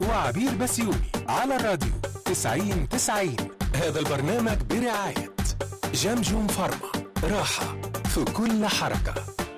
وعبير بسيوني على الراديو 90 90 هذا البرنامج برعاية جمجم فارما راحة في كل حركة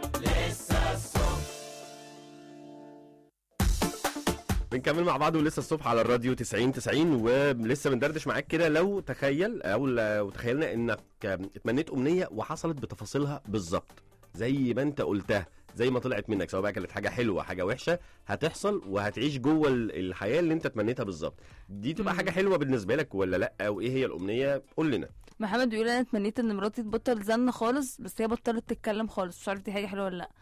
بنكمل مع بعض ولسه الصبح على الراديو 90 90 ولسه بندردش معاك كده لو تخيل او لو تخيلنا انك اتمنيت امنيه وحصلت بتفاصيلها بالظبط زي ما انت قلتها زي ما طلعت منك سواء بقى كانت حاجه حلوه حاجه وحشه هتحصل وهتعيش جوه ال- الحياه اللي انت تمنيتها بالظبط دي تبقى مم. حاجه حلوه بالنسبه لك ولا لا وايه هي الامنيه قول لنا محمد بيقول انا اتمنيت ان مراتي تبطل زن خالص بس هي بطلت تتكلم خالص مش عارف دي حاجه حلوه ولا لا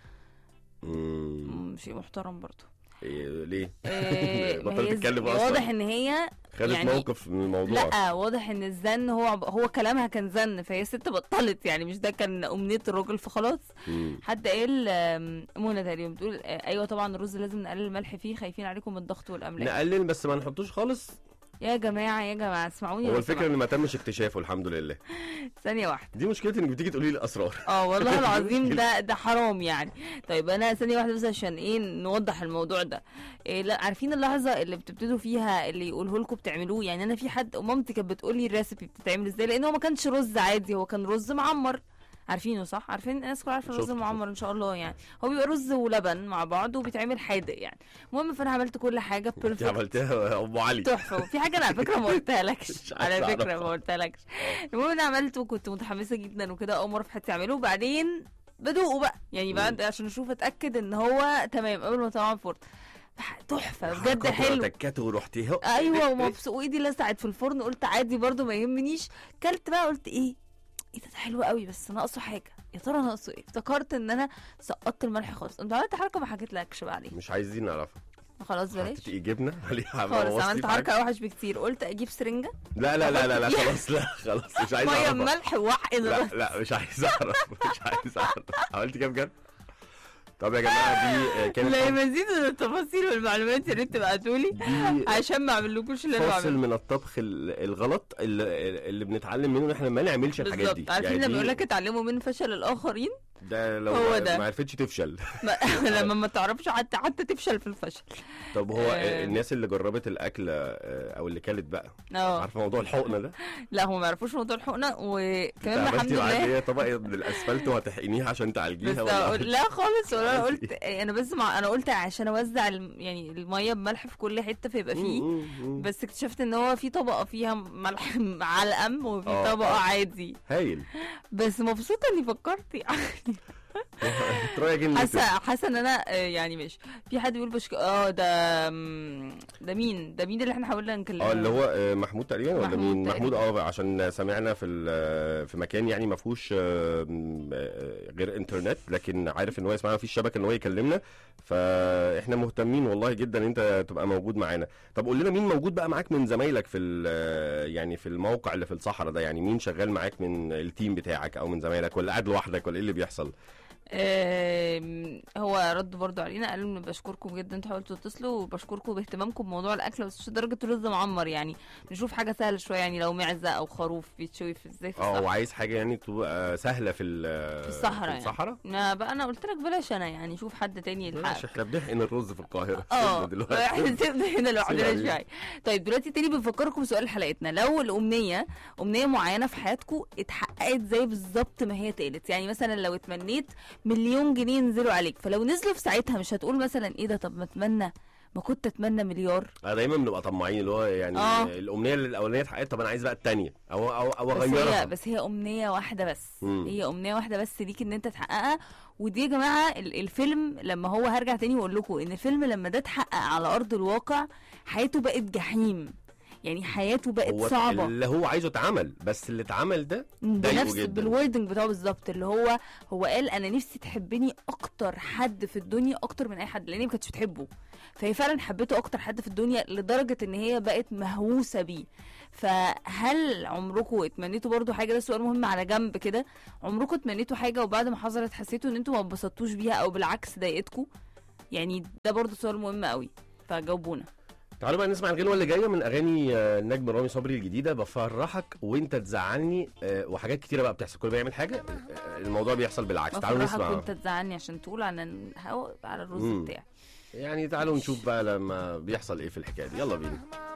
مم. مم، شيء محترم برضه إيه ليه إيه، ما بطلت هي تتكلم ز- أصلاً. واضح ان هي خدت يعني- موقف من الموضوع لا واضح ان الزن هو عب- هو كلامها كان زن فهي ست بطلت يعني مش ده كان امنيه الراجل فخلاص مم. حد قال آم، منى تقريبا بتقول آه، ايوه طبعا الرز لازم نقلل الملح فيه خايفين عليكم من الضغط والاملاح نقلل بس ما نحطوش خالص يا جماعه يا جماعه اسمعوني هو لو الفكره سمحتوا. ان ما تمش اكتشافه الحمد لله ثانيه واحده دي مشكلتي انك بتيجي تقولي لي الاسرار اه والله العظيم ده ده حرام يعني طيب انا ثانيه واحده بس عشان ايه نوضح الموضوع ده إيه لا عارفين اللحظه اللي بتبتدوا فيها اللي يقوله لكم بتعملوه يعني انا في حد مامتي كانت بتقول لي الريسبي بتتعمل ازاي لان هو ما كانش رز عادي هو كان رز معمر عارفينه صح عارفين الناس كلها عارفه الرز شفته، المعمر ان شاء الله يعني هو بيبقى رز ولبن مع بعض وبيتعمل حادق يعني المهم فانا عملت كل حاجه انت بيرفكت عملتها ابو علي تحفه وفي حاجه انا على فكره ما قلتهالكش مش عايز على فكره أعرفها. ما قلتهالكش المهم انا عملته وكنت متحمسه جدا وكده اول مره في حياتي اعمله وبعدين بدوقه بقى يعني بعد عشان اشوف اتاكد ان هو تمام قبل ما اطلعه الفرن تحفه بجد حلو تكات ورحت اهو ايوه ومبسوط وايدي لسعت في الفرن قلت عادي برضو ما يهمنيش كلت بقى قلت ايه ايه ده ده حلو قوي بس ناقصه حاجه يا ترى ناقصه ايه افتكرت ان انا سقطت الملح خالص انت عملت حركه ما حكيتلكش بقى عليه مش عايزين نعرفها خلاص بلاش حطيت ايه جبنه عليها خالص بوظتي عملت في حاجة؟ حركه اوحش بكتير قلت اجيب سرنجه لا لا لا لا لا خلاص لا خلاص مش عايز ميه اعرف بملح وحقن لا لا مش عايز اعرف مش عايز اعرف عملت كده بجد طب يا جماعه دي آه، كانت لا مزيد من التفاصيل والمعلومات يا ريت تبعتوا لي دي عشان ما اعملكوش اللي انا فاصل بعمله من الطبخ ال- الغلط اللي, اللي بنتعلم منه ان احنا ما نعملش الحاجات دي بالظبط عارفين يعني لما دي- يقول لك اتعلموا من فشل الاخرين ده لو هو ما- ده. ما عرفتش تفشل ما لما ما تعرفش حتى حتى تفشل في الفشل طب هو آه. الناس اللي جربت الاكله آه، او اللي كلت بقى اه عارفه موضوع الحقنه ده لا هم ما يعرفوش موضوع الحقنه وكمان الحمد عملتي معاها لله هي طبق من الاسفلت وهتحقنيها عشان بس تعالجيها ولا أقول لا خالص ولا انا عملتي قلت انا بس مع انا قلت عشان اوزع الم- يعني الميه بملح في كل حته فيبقى فيه مم، مم. بس اكتشفت ان هو في طبقه فيها ملح علقم وفي آه، طبقه آه. عادي هايل بس مبسوطه اني فكرت يعني رايك ان حاسه حاسه ان انا آه، يعني مش في حد بيقول بشك اه ده مم، ده مين ده مين اللي احنا حاولنا نكلمه اه اللي هو آه، محمود تقريبا ولا محمود مين تقريبا. محمود اه عشان سمعنا في ال- في مكان يعني ما فيهوش آه، م- آه، غير انترنت لكن عارف ان هو يسمعنا في الشبكه ان هو يكلمنا فاحنا مهتمين والله جدا ان انت تبقى موجود معانا طب قول لنا مين موجود بقى معاك من زمايلك في ال- يعني في الموقع اللي في الصحراء ده يعني مين شغال معاك من التيم بتاعك او من زمايلك ولا قاعد لوحدك ولا ايه اللي بيحصل آم، هو رد برضو علينا قال ان بشكركم جدا انتوا حاولتوا تتصلوا وبشكركم باهتمامكم بموضوع الاكل بس مش لدرجه رز معمر يعني نشوف حاجه سهله شويه يعني لو معزه او خروف بيتشوي في ازاي في اه الصحراء وعايز حاجه يعني تبقى سهله في ال- في الصحراء في يعني. الصحراء ما بقى انا قلت لك بلاش انا يعني شوف حد تاني ماشي يلحق احنا بنحقن الرز في القاهره اه سيبنا دلوقتي احنا سيبنا هنا لوحدنا سيب شويه طيب دلوقتي تاني بنفكركم بسؤال حلقتنا لو الامنيه امنيه معينه في حياتكم اتحققت زي بالظبط ما هي اتقالت يعني مثلا لو اتمنيت مليون جنيه ينزلوا عليك فلو نزلوا في ساعتها مش هتقول مثلا ايه ده طب ما اتمنى ما كنت اتمنى مليار اه دايما بنبقى طماعين اللي هو يعني اه. الامنيه الاولانيه اتحققت طب انا عايز بقى الثانيه او او او بس اغيرها هي بس هي امنيه واحده بس مم. هي امنيه واحده بس ليك ان انت تحققها ودي يا جماعه ال- الفيلم لما هو هرجع تاني واقول لكم ان الفيلم لما ده اتحقق على ارض الواقع حياته بقت جحيم يعني حياته بقت هو صعبه اللي هو عايزه اتعمل بس اللي اتعمل ده ضايقه بنفس جدا. بالوردنج بتاعه بالظبط اللي هو هو قال انا نفسي تحبني اكتر حد في الدنيا اكتر من اي حد لان هي ما كانتش بتحبه فهي فعلا حبته اكتر حد في الدنيا لدرجه ان هي بقت مهووسه بيه فهل عمركم اتمنيتوا برضو حاجه ده سؤال مهم على جنب كده عمركم اتمنيتوا حاجه وبعد ما حصلت حسيتوا ان انتوا ما اتبسطتوش بيها او بالعكس ضايقتكم يعني ده برضو سؤال مهم قوي فجاوبونا تعالوا بقى نسمع الغنوه اللي جايه من اغاني آه، النجم رامي صبري الجديده بفرحك وانت تزعلني آه، وحاجات كتيره بقى بتحصل كل ما يعمل حاجه آه، الموضوع بيحصل بالعكس تعالوا بفرحك نسمع وانت تزعلني عشان تقول على الهوا على الرز مم. بتاعي يعني تعالوا نشوف بقى لما بيحصل ايه في الحكايه دي يلا بينا